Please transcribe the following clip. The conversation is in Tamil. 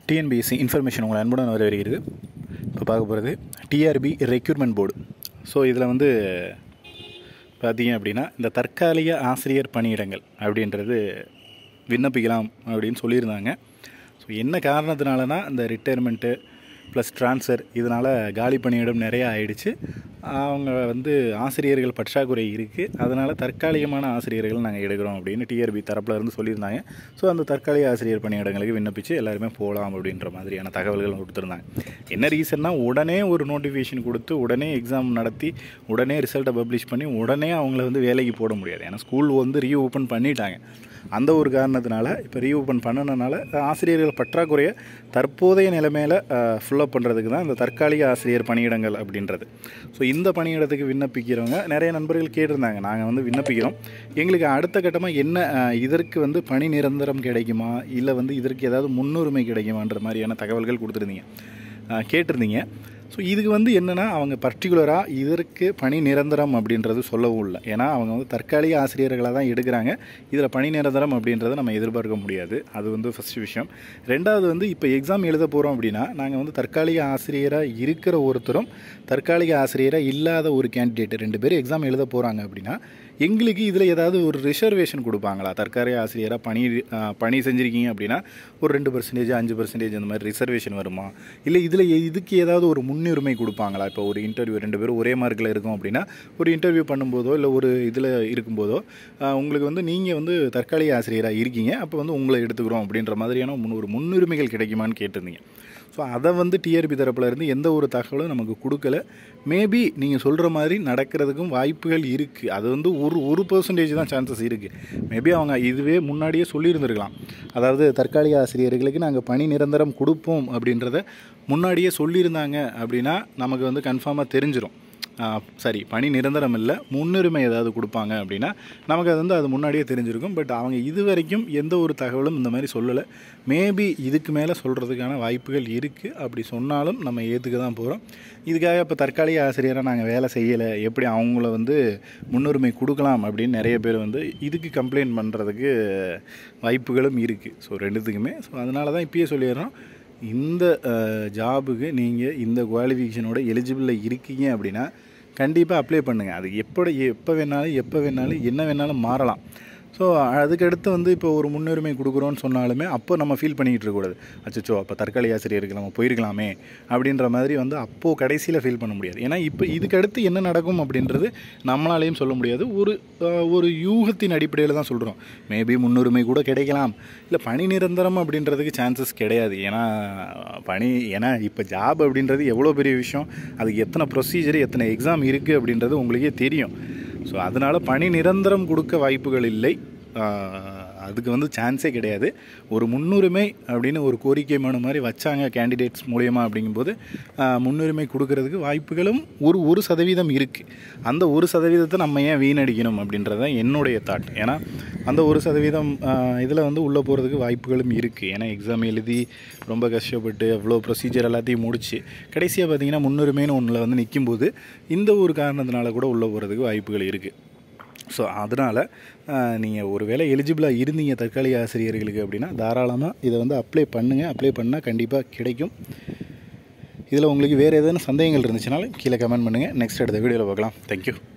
டிஎன்பிஎஸ்சி இன்ஃபர்மேஷன் உங்களை அன்புடன் வரவேற்கிறது இப்போ பார்க்க போகிறது டிஆர்பி ரெக்யூர்மெண்ட் போர்டு ஸோ இதில் வந்து பார்த்தீங்க அப்படின்னா இந்த தற்காலிக ஆசிரியர் பணியிடங்கள் அப்படின்றது விண்ணப்பிக்கலாம் அப்படின்னு சொல்லியிருந்தாங்க ஸோ என்ன காரணத்தினாலனா இந்த ரிட்டையர்மெண்ட்டு ப்ளஸ் ட்ரான்ஸ்ஃபர் இதனால் காலி பணியிடம் நிறையா ஆயிடுச்சு அவங்க வந்து ஆசிரியர்கள் பற்றாக்குறை இருக்குது அதனால் தற்காலிகமான ஆசிரியர்கள் நாங்கள் எடுக்கிறோம் அப்படின்னு டிஆர்பி தரப்பில் இருந்து சொல்லியிருந்தாங்க ஸோ அந்த தற்காலிக ஆசிரியர் பணியிடங்களுக்கு விண்ணப்பித்து எல்லாருமே போகலாம் அப்படின்ற மாதிரியான தகவல்கள் கொடுத்துருந்தாங்க என்ன ரீசன்னா உடனே ஒரு நோட்டிஃபிகேஷன் கொடுத்து உடனே எக்ஸாம் நடத்தி உடனே ரிசல்ட்டை பப்ளிஷ் பண்ணி உடனே அவங்கள வந்து வேலைக்கு போட முடியாது ஏன்னா ஸ்கூல் வந்து ரீ ஓப்பன் பண்ணிட்டாங்க அந்த ஒரு காரணத்தினால இப்போ ரீஓப்பன் பண்ணனால ஆசிரியர்கள் பற்றாக்குறையை தற்போதைய நிலைமையில் ஃபுல்லப் பண்ணுறதுக்கு தான் இந்த தற்காலிக ஆசிரியர் பணியிடங்கள் அப்படின்றது ஸோ இந்த பணியிடத்துக்கு விண்ணப்பிக்கிறவங்க நிறைய நண்பர்கள் கேட்டிருந்தாங்க நாங்கள் வந்து விண்ணப்பிக்கிறோம் எங்களுக்கு அடுத்த கட்டமாக என்ன அஹ், இதற்கு வந்து பணி நிரந்தரம் கிடைக்குமா இல்லை வந்து இதற்கு ஏதாவது முன்னுரிமை கிடைக்குமான்ற மாதிரியான தகவல்கள் கொடுத்துருந்தீங்க அஹ், கேட்டிருந்தீங்க ஸோ இதுக்கு வந்து என்னென்னா அவங்க பர்டிகுலராக இதற்கு பணி நிரந்தரம் அப்படின்றது சொல்லவும் இல்லை ஏன்னா அவங்க வந்து தற்காலிக ஆசிரியர்களாக தான் எடுக்கிறாங்க இதில் பணி நிரந்தரம் அப்படின்றத நம்ம எதிர்பார்க்க முடியாது அது வந்து ஃபஸ்ட் விஷயம் ரெண்டாவது வந்து இப்போ எக்ஸாம் எழுத போகிறோம் அப்படின்னா நாங்கள் வந்து தற்காலிக ஆசிரியராக இருக்கிற ஒருத்தரும் தற்காலிக ஆசிரியராக இல்லாத ஒரு கேண்டிடேட் ரெண்டு பேரும் எக்ஸாம் எழுத போகிறாங்க அப்படின்னா எங்களுக்கு இதில் ஏதாவது ஒரு ரிசர்வேஷன் கொடுப்பாங்களா தற்காலிக ஆசிரியராக பணி அஹ், பணி செஞ்சுருக்கீங்க அப்படின்னா ஒரு ரெண்டு பர்சன்டேஜ் அஞ்சு பர்சன்டேஜ் அந்த மாதிரி ரிசர்வேஷன் வருமா இல்லை இதில் இதுக்கு ஏதாவது ஒரு முன்னுரிமை கொடுப்பாங்களா இப்போ ஒரு இன்டர்வியூ ரெண்டு பேரும் ஒரே மார்க்கில் இருக்கும் அப்படின்னா ஒரு இன்டர்வியூ பண்ணும்போதோ இல்லை ஒரு இதில் இருக்கும்போதோ அஹ், உங்களுக்கு வந்து நீங்கள் வந்து தற்காலிக ஆசிரியராக இருக்கீங்க அப்போ வந்து உங்களை எடுத்துக்கிறோம் அப்படின்ற மாதிரியான முன் ஒரு முன்னுரிமைகள் கிடைக்குமான்னு கேட்டிருந்தீங்க ஸோ அதை வந்து டிஆர்பி தரப்புல இருந்து எந்த ஒரு தகவலும் நமக்கு கொடுக்கல மேபி நீங்கள் சொல்கிற மாதிரி நடக்கிறதுக்கும் வாய்ப்புகள் இருக்குது அது வந்து ஒரு ஒரு பர்சன்டேஜ் தான் சான்சஸ் இருக்குது மேபி அவங்க இதுவே முன்னாடியே சொல்லியிருந்திருக்கலாம் அதாவது தற்காலிக ஆசிரியர்களுக்கு நாங்கள் பணி நிரந்தரம் கொடுப்போம் அப்படின்றத முன்னாடியே சொல்லியிருந்தாங்க அப்படின்னா நமக்கு வந்து கன்ஃபார்மாக தெரிஞ்சிடும் ஆஹ் சரி பணி நிரந்தரம் இல்லை முன்னுரிமை ஏதாவது கொடுப்பாங்க அப்படின்னா நமக்கு அது வந்து அது முன்னாடியே தெரிஞ்சிருக்கும் பட் அவங்க இது வரைக்கும் எந்த ஒரு தகவலும் இந்த மாதிரி சொல்லலை மேபி இதுக்கு மேலே சொல்கிறதுக்கான வாய்ப்புகள் இருக்குது அப்படி சொன்னாலும் நம்ம ஏற்றுக்க தான் போகிறோம் இதுக்காக இப்போ தற்காலிக ஆசிரியராக நாங்கள் வேலை செய்யலை எப்படி அவங்கள வந்து முன்னுரிமை கொடுக்கலாம் அப்படின்னு நிறைய பேர் வந்து இதுக்கு கம்ப்ளைண்ட் பண்ணுறதுக்கு வாய்ப்புகளும் இருக்குது ஸோ ரெண்டுத்துக்குமே ஸோ அதனால தான் இப்பயே சொல்லிடுறோம் இந்த ஜாபுக்கு நீங்கள் இந்த குவாலிஃபிகேஷனோட எலிஜிபிளில் இருக்கீங்க அப்படின்னா கண்டிப்பாக அப்ளை பண்ணுங்கள் அது எப்படி எப்போ வேணாலும் எப்போ வேணாலும் என்ன வேணாலும் மாறலாம் ஸோ அதுக்கடுத்து வந்து இப்போ ஒரு முன்னுரிமை கொடுக்குறோன்னு சொன்னாலுமே அப்போ நம்ம ஃபீல் பண்ணிக்கிட்டு இருக்கக்கூடாது அச்சச்சோ அப்போ தற்காலிக ஆசிரியருக்கு நம்ம போயிருக்கலாமே அப்படின்ற மாதிரி வந்து அப்போது கடைசியில் ஃபீல் பண்ண முடியாது ஏன்னா இப்போ இதுக்கடுத்து என்ன நடக்கும் அப்படின்றது நம்மளாலேயும் சொல்ல முடியாது ஒரு அஹ், ஒரு யூகத்தின் அடிப்படையில் தான் சொல்கிறோம் மேபி முன்னுரிமை கூட கிடைக்கலாம் இல்லை பணி நிரந்தரம் அப்படின்றதுக்கு சான்சஸ் கிடையாது ஏன்னா பணி ஏன்னா இப்போ ஜாப் அப்படின்றது எவ்வளோ பெரிய விஷயம் அதுக்கு எத்தனை ப்ரொசீஜர் எத்தனை எக்ஸாம் இருக்குது அப்படின்றது உங்களுக்கே தெரியும் ஸோ அதனால் பணி நிரந்தரம் கொடுக்க வாய்ப்புகள் இல்லை ஆஹ் அதுக்கு வந்து சான்ஸே கிடையாது ஒரு முன்னுரிமை அப்படின்னு ஒரு கோரிக்கை மனு மாதிரி வச்சாங்க கேண்டிடேட்ஸ் மூலயமா அப்படிங்கும்போது ஆஹ் முன்னுரிமை கொடுக்கறதுக்கு வாய்ப்புகளும் ஒரு ஒரு சதவீதம் இருக்குது அந்த ஒரு சதவீதத்தை நம்ம ஏன் வீணடிக்கணும் அப்படின்றது தான் என்னுடைய தாட் ஏன்னா அந்த ஒரு சதவீதம் இதில் வந்து உள்ளே போகிறதுக்கு வாய்ப்புகளும் இருக்குது ஏன்னா எக்ஸாம் எழுதி ரொம்ப கஷ்டப்பட்டு அவ்வளோ ப்ரொசீஜர் எல்லாத்தையும் முடிச்சு கடைசியாக பார்த்தீங்கன்னா முன்னுரிமைன்னு ஒன்றில் வந்து நிற்கும்போது இந்த ஒரு காரணத்தினால கூட உள்ளே போகிறதுக்கு வாய்ப்புகள் இருக்குது ஸோ அதனால் நீங்கள் ஒரு வேளை எலிஜிபிளாக இருந்தீங்க தற்காலிக ஆசிரியர்களுக்கு அப்படின்னா தாராளமாக இதை வந்து அப்ளை பண்ணுங்கள் அப்ளை பண்ணால் கண்டிப்பாக கிடைக்கும் இதில் உங்களுக்கு வேறு ஏதேனும் சந்தேகங்கள் இருந்துச்சுனாலும் கீழே கமெண்ட் பண்ணுங்கள் நெக்ஸ்ட் அடுத்த வீடியோவில் பார்க்கலாம் தேங்க்யூ